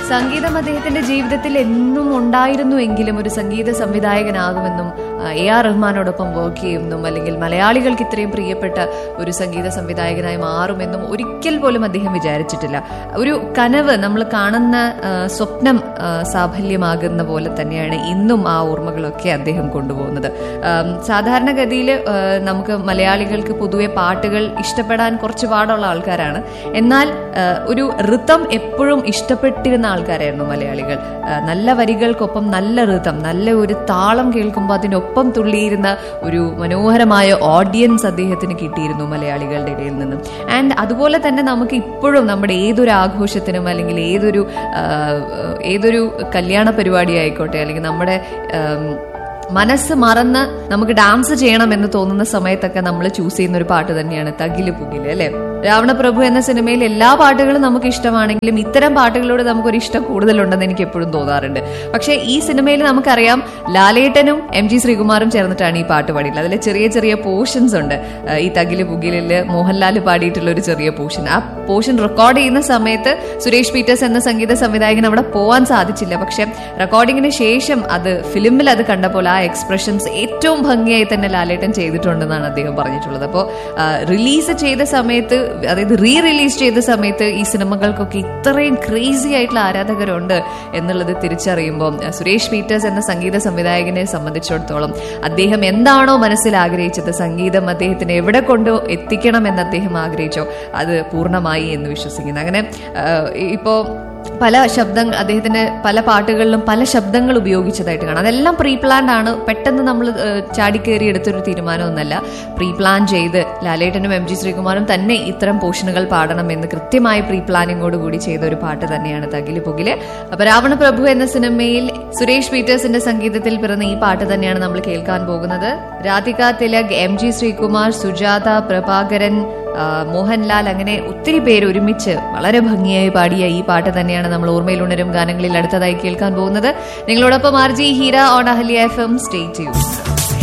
സംഗീതം അദ്ദേഹത്തിന്റെ ജീവിതത്തിൽ എന്നും ഉണ്ടായിരുന്നുവെങ്കിലും ഒരു സംഗീത സംവിധായകനാകുമെന്നും ആ, എ ആർ റഹ്മാനോടൊപ്പം വർക്ക് ചെയ്യുമെന്നും അല്ലെങ്കിൽ മലയാളികൾക്ക് ഇത്രയും പ്രിയപ്പെട്ട ഒരു സംഗീത സംവിധായകനായി മാറുമെന്നും ഒരിക്കൽ പോലും അദ്ദേഹം വിചാരിച്ചിട്ടില്ല ഒരു കനവ് നമ്മൾ കാണുന്ന ആ, സ്വപ്നം ആ, സാഫല്യമാകുന്ന പോലെ തന്നെയാണ് ഇന്നും ആ ഓർമ്മകളൊക്കെ അദ്ദേഹം കൊണ്ടുപോകുന്നത് ആം, സാധാരണഗതിയിൽ ആ, നമുക്ക് മലയാളികൾക്ക് പൊതുവെ പാട്ടുകൾ ഇഷ്ടപ്പെടാൻ കുറച്ച് പാടുള്ള ആൾക്കാരാണ് എന്നാൽ ആ, ഒരു ഋതം എപ്പോഴും ഇഷ്ടപ്പെട്ടിരുന്ന ആൾക്കാരായിരുന്നു മലയാളികൾ ആ, നല്ല വരികൾക്കൊപ്പം നല്ല ഋതം നല്ല ഒരു താളം കേൾക്കുമ്പോൾ അതിനൊപ്പം തുള്ളിയിരുന്ന ഒരു മനോഹരമായ ഓഡിയൻസ് അദ്ദേഹത്തിന് കിട്ടിയിരുന്നു മലയാളികളുടെ ഇടയിൽ നിന്നും ആൻഡ് അതുപോലെ തന്നെ നമുക്ക് ഇപ്പോഴും നമ്മുടെ ഏതൊരു ആഘോഷത്തിനും അല്ലെങ്കിൽ ഏതൊരു ആ, ഏതൊരു കല്യാണ പരിപാടി ആയിക്കോട്ടെ അല്ലെങ്കിൽ നമ്മുടെ ആം, മനസ്സ് മറന്ന് നമുക്ക് ഡാൻസ് ചെയ്യണം എന്ന് തോന്നുന്ന സമയത്തൊക്കെ നമ്മൾ ചൂസ് ചെയ്യുന്ന ഒരു പാട്ട് തന്നെയാണ് തകില് പുകില് അല്ലെ രാവണപ്രഭു എന്ന സിനിമയിൽ എല്ലാ പാട്ടുകളും നമുക്ക് ഇഷ്ടമാണെങ്കിലും ഇത്തരം പാട്ടുകളോട് നമുക്കൊരു ഇഷ്ടം കൂടുതലുണ്ടെന്ന് എനിക്ക് എപ്പോഴും തോന്നാറുണ്ട് പക്ഷേ ഈ സിനിമയിൽ നമുക്കറിയാം ലാലേട്ടനും എം ജി ശ്രീകുമാറും ചേർന്നിട്ടാണ് ഈ പാട്ട് പാടിയിട്ടുള്ളത് അതിൽ ചെറിയ ചെറിയ പോർഷൻസ് ഉണ്ട് ആ, ഈ തകില് പുകിലില് മോഹൻലാൽ പാടിയിട്ടുള്ള ഒരു ചെറിയ പോർഷൻ ആ പോർഷൻ റെക്കോർഡ് ചെയ്യുന്ന സമയത്ത് സുരേഷ് പീറ്റേഴ്സ് എന്ന സംഗീത സംവിധായകൻ അവിടെ പോവാൻ സാധിച്ചില്ല പക്ഷെ റെക്കോർഡിങ്ങിന് ശേഷം അത് ഫിലിമിൽ അത് കണ്ടപ്പോൾ ആ എക്സ്പ്രഷൻസ് ഏറ്റവും ഭംഗിയായി തന്നെ ലാലേട്ടൻ ചെയ്തിട്ടുണ്ടെന്നാണ് അദ്ദേഹം പറഞ്ഞിട്ടുള്ളത് അപ്പോൾ റിലീസ് ചെയ്ത സമയത്ത് അതായത് റീ റിലീസ് ചെയ്ത സമയത്ത് ഈ സിനിമകൾക്കൊക്കെ ഇത്രയും ക്രേസി ആയിട്ടുള്ള ആരാധകരുണ്ട് എന്നുള്ളത് തിരിച്ചറിയുമ്പോൾ ആ, സുരേഷ് പീറ്റേഴ്സ് എന്ന സംഗീത സംവിധായകനെ സംബന്ധിച്ചിടത്തോളം അദ്ദേഹം എന്താണോ മനസ്സിൽ ആഗ്രഹിച്ചത് സംഗീതം അദ്ദേഹത്തിന് എവിടെ കൊണ്ട് എത്തിക്കണം എന്ന് അദ്ദേഹം ആഗ്രഹിച്ചോ അത് പൂർണ്ണമായി എന്ന് വിശ്വസിക്കുന്നു അങ്ങനെ ആ, ഇപ്പോ പല ശബ്ദങ്ങൾ അദ്ദേഹത്തിന്റെ പല പാട്ടുകളിലും പല ശബ്ദങ്ങൾ ഉപയോഗിച്ചതായിട്ട് കാണാം അതെല്ലാം പ്രീ പ്ലാൻഡ് ആണ് പെട്ടെന്ന് നമ്മൾ ചാടിക്കേറി എടുത്തൊരു തീരുമാനമൊന്നല്ല പ്രീ പ്ലാൻ ചെയ്ത് ലാലേട്ടനും എം ജി ശ്രീകുമാറും തന്നെ ഇത്തരം പോർഷനുകൾ പാടണം എന്ന് കൃത്യമായി പ്രീ പ്ലാനിങ്ങോട് കൂടി ചെയ്ത ഒരു പാട്ട് തന്നെയാണ് തകില് പുകില് അപ്പൊ രാവണ പ്രഭു എന്ന സിനിമയിൽ സുരേഷ് പീറ്റേഴ്സിന്റെ സംഗീതത്തിൽ പിറന്ന ഈ പാട്ട് തന്നെയാണ് നമ്മൾ കേൾക്കാൻ പോകുന്നത് രാധിക തിലക് എം ജി ശ്രീകുമാർ സുജാത പ്രഭാകരൻ ആ, മോഹൻലാൽ അങ്ങനെ ഒത്തിരി പേര് ഒരുമിച്ച് വളരെ ഭംഗിയായി പാടിയ ഈ പാട്ട് തന്നെയാണ് നമ്മൾ ഓർമ്മയിൽ ഉണരും ഗാനങ്ങളിൽ അടുത്തതായി കേൾക്കാൻ പോകുന്നത് നിങ്ങളോടൊപ്പം R J Heera on Ahalya F M stay ചെയ്യൂ